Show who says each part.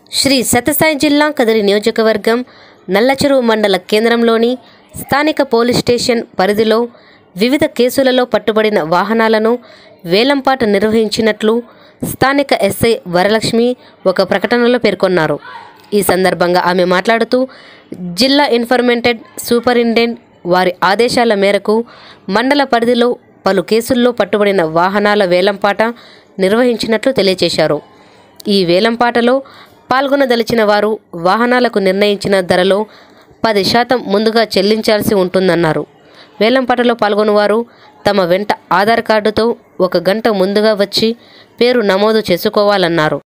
Speaker 1: శ్రీ సత్యసాయి జిల్లా కదిరి నియోజకవర్గం నల్లచెరువు మండల కేంద్రంలోని స్థానిక పోలీస్ స్టేషన్ పరిధిలో వివిధ కేసులలో పట్టుబడిన వాహనాలను వేలంపాట నిర్వహించినట్లు స్థానిక ఎస్ఐ వరలక్ష్మి ఒక ప్రకటనలో పేర్కొన్నారు ఈ సందర్భంగా ఆమె మాట్లాడుతూ జిల్లా ఇన్ఫర్మేటెడ్ సూపరింటెండెంట్ వారి ఆదేశాల మేరకు మండల పరిధిలో పలు కేసుల్లో పట్టుబడిన వాహనాల వేలంపాట నిర్వహించినట్లు తెలియజేశారు ఈ వేలంపాటలో పాల్గొనదలిచిన వారు వాహనాలకు నిర్ణయించిన ధరలో పది శాతం ముందుగా చెల్లించాల్సి ఉంటుందన్నారు వేలంపాటలో పాల్గొనేవారు తమ వెంట ఆధార్ కార్డుతో ఒక గంట ముందుగా వచ్చి పేరు నమోదు చేసుకోవాలన్నారు